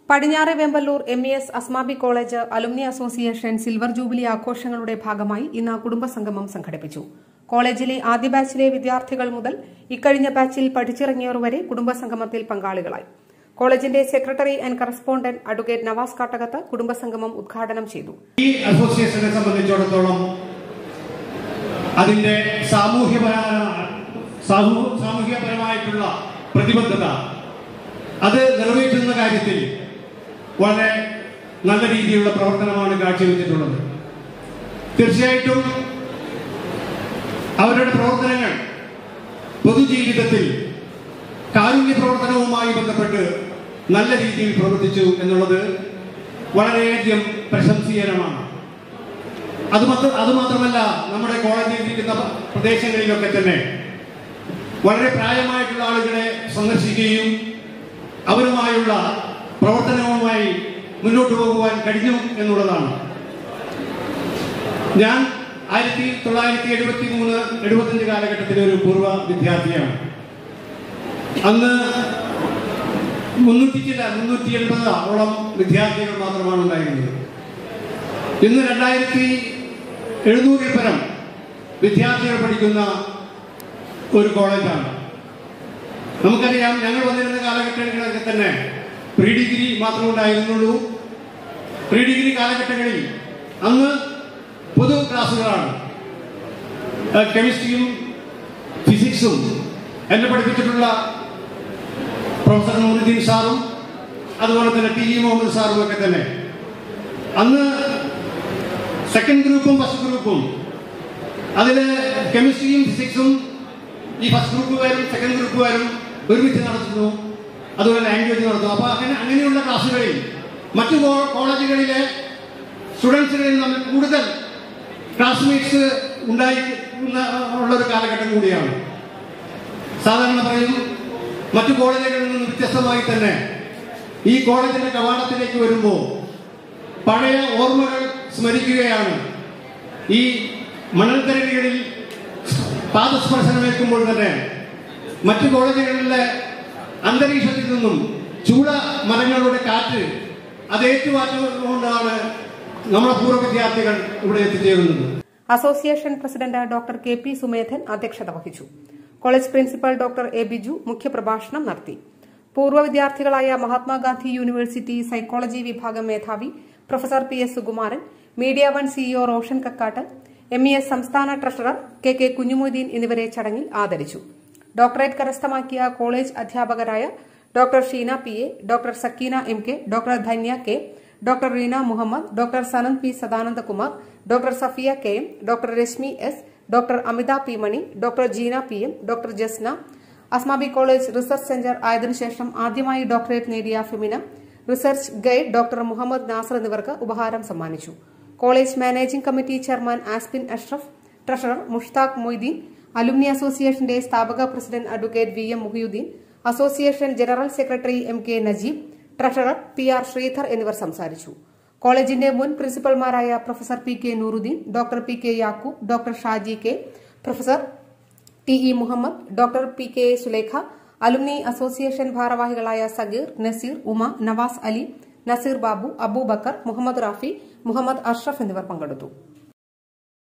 പടിഞ്ഞാറെ Vemballur M E S Asmabi college alumni association silver jubilee ആഘോഷങ്ങളുടെ ഭാഗമായി ഇന്ന് കുടുംബസംഗമം സംഘടിപ്പിച്ചു കോളേജിലെ ആദ്യ ബാച്ചിലെ വിദ്യാർത്ഥികൾ മുതൽ ഇക്കഴിഞ്ഞ ബാച്ചിൽ പഠിച്ചിറങ്ങിയവർ വരെ കുടുംബസംഗമത്തിൽ പങ്കാളികളായി കോളേജിന്റെ secretary and correspondent advocate Navas Kattakath കുടുംബസംഗമം ഉദ്ഘാടനം ചെയ്തു ഈ അസോസിയേഷനെ സംബന്ധിച്ചിടത്തോളം അതിന്റെ സാമൂഹ്യപരമായ സാമൂ- സാമൂഹ്യപരമായിട്ടുള്ള പ്രതിബദ്ധത അത് നിറവേറ്റുന്ന കാര്യത്തിൽ വളരെ നല്ല രീതിയിലുള്ള പ്രവർത്തനമാണ് കാഴ്ചവെച്ചിട്ടുള്ളത് തീർച്ചയായിട്ടും അവരുടെ പ്രവർത്തനങ്ങൾ പൊതുജീവിതത്തിൽ കാരുണ്യ പ്രവർത്തനവുമായി ബന്ധപ്പെട്ട് നല്ല രീതിയിൽ പ്രവർത്തിച്ചു എന്നുള്ളത് വളരെയധികം പ്രശംസീയനമാണ് അതുമാത്ര അതുമാത്രമല്ല നമ്മുടെ കോളേജിൽ ഇരിക്കുന്ന പ്രദേശങ്ങളിലൊക്കെ തന്നെ വളരെ പ്രായമായിട്ടുള്ള ആളുകളെ സന്ദർശിക്കുകയും അവരുമായുള്ള പ്രവർത്തനവുമായി മുന്നോട്ട് പോകുവാൻ കഴിഞ്ഞു എന്നുള്ളതാണ് ഞാൻ ആയിരത്തി തൊള്ളായിരത്തി എഴുപത്തി മൂന്ന് എഴുപത്തഞ്ച് കാലഘട്ടത്തിലെ ഒരു പൂർവ്വ വിദ്യാർത്ഥിയാണ് അന്ന് മുന്നൂറ്റി ചില മുന്നൂറ്റി എൺപതോളം വിദ്യാർത്ഥികൾ മാത്രമാണ് ഉണ്ടായിരുന്നത് ഇന്ന് രണ്ടായിരത്തി എഴുന്നൂറിൽ പരം വിദ്യാർത്ഥികൾ പഠിക്കുന്ന ഒരു കോളേജാണ് നമുക്കറിയാം ഞങ്ങൾ വന്നിരുന്ന കാലഘട്ടങ്ങളിലൊക്കെ തന്നെ പ്രീ ഡിഗ്രി മാത്രമേ ഉണ്ടായിരുന്നുള്ളൂ പ്രീ ഡിഗ്രി കാലഘട്ടങ്ങളിൽ അന്ന് പൊതു ക്ലാസ്സുകളാണ് ഏഹ് കെമിസ്ട്രിയും ഫിസിക്സും എന്നെ പഠിപ്പിച്ചിട്ടുള്ള പ്രൊഫസർ നൂറുദ്ദീൻ സാറും അതുപോലെ തന്നെ ടി ഇ മുഹമ്മദ് സാറും ഒക്കെ തന്നെ അന്ന് സെക്കൻഡ് ഗ്രൂപ്പും ഫസ്റ്റ് ഗ്രൂപ്പും അതിൽ കെമിസ്ട്രിയും ഫിസിക്സും ഈ ഫസ്റ്റ് ഗ്രൂപ്പുകാരും സെക്കൻഡ് ഗ്രൂപ്പുകാരും ഒരുമിച്ച് നടത്തുന്നു അതുപോലെ ലാംഗ്വേജ് നടത്തുന്നു അപ്പോൾ അങ്ങനെ അങ്ങനെയുള്ള ക്ലാസ്സുകളിൽ മറ്റു കോ- കോളേജുകളിലെ സ്റ്റുഡൻസുകളിൽ നമ്മൾ കൂടുതൽ ക്ലാസ്മേറ്റ്സ് ഉണ്ടായി ഉള്ള ഒരു കാലഘട്ടം കൂടിയാണ് സാധാരണ പറയും മറ്റു കോളേജുകളിൽ നിന്ന് വ്യത്യസ്തമായി തന്നെ ഈ കോളേജിന്റെ കവാടത്തിലേക്ക് വരുമ്പോൾ പഴയ ഓർമ്മകൾ സ്മരിക്കുകയാണ് ഈ മണൽത്തരണികളിൽ പാദസ്പർശനമേൽക്കുമ്പോൾ തന്നെ മറ്റു കോളേജുകളിലെ അന്തരീക്ഷത്തിൽ നിന്നും ചൂട മരങ്ങളുടെ കാറ്റ് അത് ഏറ്റുമാറ്റുകൊണ്ടാണ് നമ്മുടെ പൂർവ്വ വിദ്യാർത്ഥികൾ ഇവിടെ എത്തിച്ചേരുന്നത് association president doctor K P Sumedhan അധ്യക്ഷത വഹിച്ചു college principal doctor A Biju മുഖ്യപ്രഭാഷണം നടത്തി പൂർവ്വ വിദ്യാർത്ഥികളായ മഹാത്മാഗാന്ധി യൂണിവേഴ്സിറ്റി സൈക്കോളജി വിഭാഗം മേധാവി professor P S Sukumaran media one CEO Roshan Kakkat M E S സംസ്ഥാന ട്രഷറർ കെ കെ കുഞ്ഞുമൊയ്തീൻ എന്നിവരെ ചടങ്ങിൽ ആദരിച്ചു ഡോക്ടറേറ്റ് കരസ്ഥമാക്കിയ കോളേജ് അധ്യാപകരായ doctor Sheena P A doctor Sakeena M K doctor Dhanya K doctor Reena Muhammad doctor Sanand P Sadanandakumar doctor Safiya K M doctor Rashmi S doctor Amitha P Mani doctor Jeena P M doctor Jasna Asmabi college research centre ആയതിനുശേഷം ആദ്യമായി doctorate നേടിയ Femina research guide doctor Muhammad Nasar എന്നിവർക്ക് ഉപഹാരം സമ്മാനിച്ചു college managing committee chairman Aspin Ashraf treasurer Mushtaq Moideen alumni അസോസിയേഷന്റെ സ്ഥാപക president advocate V M Muhiyuddin association general secretary M K Najeeb treasurer P R Sreedhar എന്നിവർ സംസാരിച്ചു കോളേജിന്റെ മുൻ പ്രിൻസിപ്പൽമാരായ professor P K Nooruddeen doctor P K Yakub doctor Shaji K professor T E Muhammad doctor P K Sulekha alumni association ഭാരവാഹികളായ സഗീർ നസീർ ഉമ നവാസ് അലി നസീർ ബാബു അബൂബക്കർ മുഹമ്മദ് റാഫി മുഹമ്മദ് അഷ്റഫ് എന്നിവർ പങ്കെടുത്തു